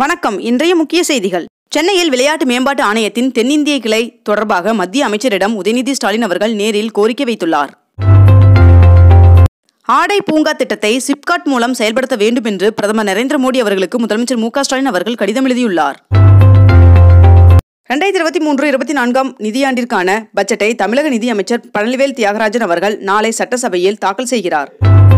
வணக்கம் இன்றைய முக்கிய செய்திகள் சென்னையில் விளையாட்டு மேம்பாட்டு ஆணையத்தின் தென்னிந்திய கிளை தொடர்பாக மத்திய அமைச்சரிடம் உதயநிதி ஸ்டாலின் அவர்கள் நேரில் கோரிக்கை வைத்துள்ளார் ஆடை பூங்கா திட்டத்தை சிப்காட் மூலம் செயல்படுத்த வேண்டும் என்று பிரதமர் நரேந்திர மோடி அவர்களுக்கு முதலமைச்சர் மு க ஸ்டாலின் அவர்கள் கடிதம் எழுதியுள்ளார் ரெண்டாயிரத்தி இருபத்தி மூன்று இருபத்தி நான்காம் நிதியாண்டிற்கான பட்ஜெட்டை தமிழக நிதி அமைச்சர் பழனிவேல் தியாகராஜன் அவர்கள் நாளை சட்டசபையில் தாக்கல் செய்கிறார்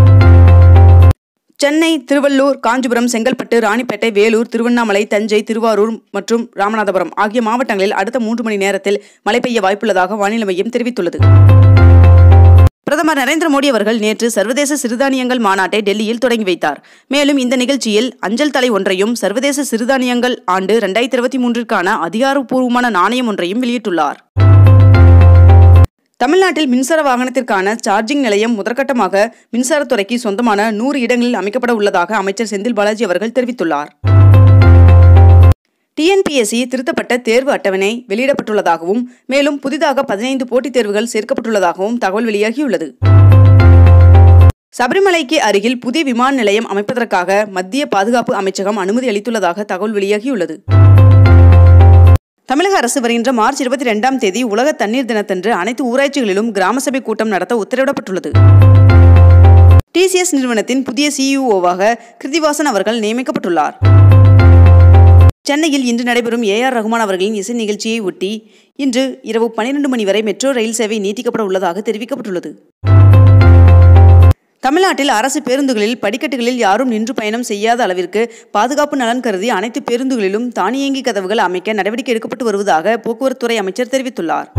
சென்னை திருவள்ளூர் காஞ்சிபுரம் செங்கல்பட்டு ராணிப்பேட்டை வேலூர் திருவண்ணாமலை தஞ்சை திருவாரூர் மற்றும் ராமநாதபுரம் ஆகிய மாவட்டங்களில் அடுத்த மூன்று மணி நேரத்தில் மழை பெய்ய வாய்ப்புள்ளதாக வானிலை மையம் தெரிவித்துள்ளது பிரதமர் நரேந்திர மோடி அவர்கள் நேற்று சர்வதேச சிறுதானியங்கள் மாநாட்டை டெல்லியில் தொடங்கி வைத்தார் மேலும் இந்த நிகழ்ச்சியில் அஞ்சல் தலை ஒன்றையும் சர்வதேச சிறுதானியங்கள் ஆண்டு ரெண்டாயிரத்தி இருபத்தி மூன்றிற்கான அதிகாரப்பூர்வமான நாணயம் ஒன்றையும் வெளியிட்டுள்ளார் தமிழ்நாட்டில் மின்சார வாகனத்திற்கான சார்ஜிங் நிலையம் முதற்கட்டமாக மின்சாரத்துறைக்கு சொந்தமான நூறு இடங்களில் அமைக்கப்பட உள்ளதாக அமைச்சர் செந்தில் பாலாஜி அவர்கள் தெரிவித்துள்ளார் டிஎன்பிஎஸ்சி திருத்தப்பட்ட தேர்வு அட்டவணை வெளியிடப்பட்டுள்ளதாகவும் மேலும் புதிதாக பதினைந்து போட்டித் தேர்வுகள் சேர்க்கப்பட்டுள்ளதாகவும் தகவல் வெளியாகியுள்ளது சபரிமலைக்கு அருகில் புதிய விமான நிலையம் அமைப்பதற்காக மத்திய பாதுகாப்பு அமைச்சகம் அனுமதி அளித்துள்ளதாக தகவல் வெளியாகியுள்ளது தமிழக அரசு வருகின்ற மார்ச் இருபத்தி ரெண்டாம் தேதி உலக தண்ணீர் தினத்தன்று அனைத்து ஊராட்சிகளிலும் கிராம சபை கூட்டம் நடத்த உத்தரவிடப்பட்டுள்ளது டிசிஎஸ் நிறுவனத்தின் புதிய சிஇஓவாக கிருதிவாசன் அவர்கள் நியமிக்கப்பட்டுள்ளார் சென்னையில் இன்று நடைபெறும் ஏ ஆர் ரகுமான் அவர்களின் இசை நிகழ்ச்சியை ஒட்டி இன்று இரவு பனிரெண்டு மணி வரை மெட்ரோ ரயில் சேவை நீட்டிக்கப்பட உள்ளதாக தெரிவிக்கப்பட்டுள்ளது தமிழ்நாட்டில் அரசு பேருந்துகளில் படிக்கட்டுகளில் யாரும் நின்று பயணம் செய்யாத அளவிற்கு பாதுகாப்பு நலன் கருதி அனைத்து பேருந்துகளிலும் தானியங்கி கதவுகள் அமைக்க நடவடிக்கை எடுக்கப்பட்டு வருவதாக போக்குவரத்துறை அமைச்சர் தெரிவித்துள்ளார்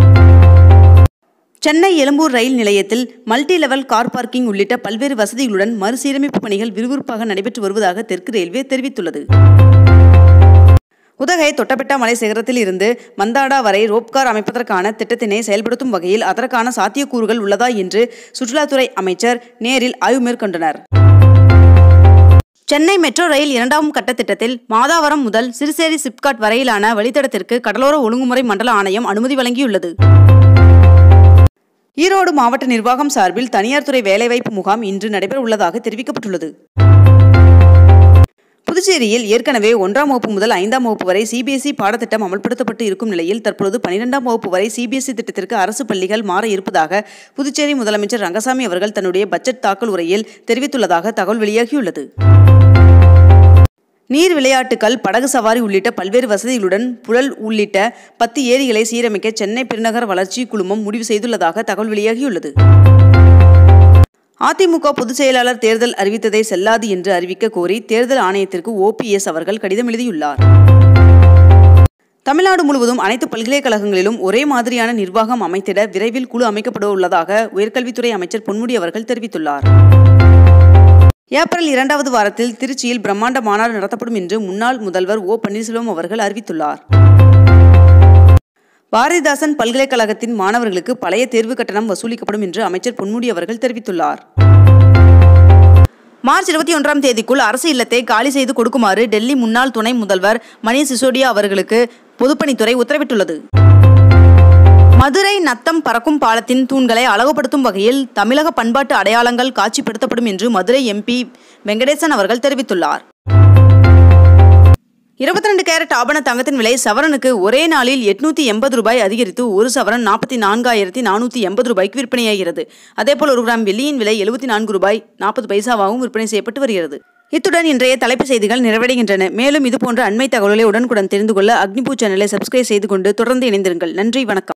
சென்னை எழும்பூர் ரயில் நிலையத்தில் மல்டி லெவல் கார் பார்க்கிங் உள்ளிட்ட பல்வேறு வசதிகளுடன் மறுசீரமைப்பு பணிகள் விறுவிறுப்பாக நடைபெற்று வருவதாக தெற்கு ரயில்வே தெரிவித்துள்ளது உதகை தொட்டபெட்டா மலை சிகரத்தில் இருந்து மந்தாடா வரை ரோப்கார் அமைப்பதற்கான திட்டத்தினை செயல்படுத்தும் வகையில் அதற்கான சாத்தியக்கூறுகள் உள்ளதா என்று சுற்றுலாத்துறை அமைச்சர் நேரில் ஆய்வு மேற்கொண்டனர் சென்னை மெட்ரோ ரயில் இரண்டாம் கட்ட திட்டத்தில் மாதாவரம் முதல் சிறுசேரி சிப்காட் வரையிலான வழித்தடத்திற்கு கடலோர ஒழுங்குமுறை மண்டல ஆணையம் அனுமதி வழங்கியுள்ளது ஈரோடு மாவட்ட நிர்வாகம் சார்பில் தனியார் துறை வேலைவாய்ப்பு முகாம் இன்று நடைபெற உள்ளதாக தெரிவிக்கப்பட்டுள்ளது புதுச்சேரியில் ஏற்கனவே ஒன்றாம் வகுப்பு முதல் ஐந்தாம் வகுப்பு வரை சிபிஎஸ்இ பாடத்திட்டம் அமல்படுத்தப்பட்டு இருக்கும் நிலையில் தற்பொழுது பனிரெண்டாம் வகுப்பு வரை சிபிஎஸ்இ திட்டத்திற்கு அரசு பள்ளிகள் மாற இருப்பதாக புதுச்சேரி முதலமைச்சர் ரங்கசாமி அவர்கள் தன்னுடைய பட்ஜெட் தாக்கல் உரையில் தெரிவித்துள்ளதாக தகவல் வெளியாகியுள்ளது நீர் விளையாட்டுகள் படகு சவாரி உள்ளிட்ட பல்வேறு வசதிகளுடன் புழல் உள்ளிட்ட பத்து ஏரிகளை சீரமைக்க சென்னை பெருநகர வளர்ச்சி குழுமம் முடிவு செய்துள்ளதாக தகவல் வெளியாகியுள்ளது அதிமுக பொதுச் செயலாளர் தேர்தல் அறிவித்ததை செல்லாது என்று அறிவிக்க கோரி தேர்தல் ஆணையத்திற்கு ஓபிஎஸ் அவர்கள் கடிதம் எழுதியுள்ளார் தமிழ்நாடு முழுவதும் அனைத்து பல்கலைக்கழகங்களிலும் ஒரே மாதிரியான நிர்வாகம் அமைத்திட விரைவில் குழு அமைக்கப்பட உள்ளதாக உயர்கல்வித்துறை அமைச்சர் பொன்முடி அவர்கள் தெரிவித்துள்ளார் ஏப்ரல் இரண்டாவது வாரத்தில் திருச்சியில் பிரம்மாண்ட மாநாடு நடத்தப்படும் என்று முன்னாள் முதல்வர் ஓ பன்னீர்செல்வம் அவர்கள் அறிவித்துள்ளார் பாரதிதாசன் பல்கலைக்கழகத்தின் மாணவர்களுக்கு பழைய தேர்வு கட்டணம் வசூலிக்கப்படும் என்று அமைச்சர் பொன்முடி அவர்கள் தெரிவித்துள்ளார் மார்ச் இருபத்தி ஒன்றாம் தேதிக்குள் அரசு இல்லத்தை காலி செய்து கொடுக்குமாறு டெல்லி முன்னாள் துணை முதல்வர் மணீஷ் சிசோடியா அவர்களுக்கு பொதுப்பணித்துறை உத்தரவிட்டுள்ளது மதுரை நத்தம் பறக்கும் பாலத்தின் தூண்களை அழகுபடுத்தும் வகையில் தமிழக பண்பாட்டு அடையாளங்கள் காட்சிப்படுத்தப்படும் என்று மதுரை எம்பி வெங்கடேசன் அவர்கள் தெரிவித்துள்ளார் இருபத்தி ரெண்டு கேரட் ஆபண தங்கத்தின் விலை சவரனுக்கு ஒரே நாளில் எட்நூத்தி எண்பது ரூபாய் அதிகரித்து ஒரு சவரன் நாற்பத்தி நான்காயிரத்தி நானூற்றி எண்பது ரூபாய்க்கு விற்பனையாகிறது அதேபோல் ஒரு கிராம் வெள்ளியின் விலை எழுபத்தி நான்கு ரூபாய் நாற்பது பைசாவாகவும் விற்பனை செய்யப்பட்டு வருகிறது இத்துடன் இன்றைய தலைப்புச் செய்திகள் நிறைவடைகின்றன மேலும் இதுபோன்ற அண்மை தகவல்களை உடனுக்குடன் தெரிந்து கொள்ள அக்னிபூ சேனலை சப்ஸ்கிரைப் செய்து கொண்டு தொடர்ந்து இணைந்திருங்கள் நன்றி வணக்கம்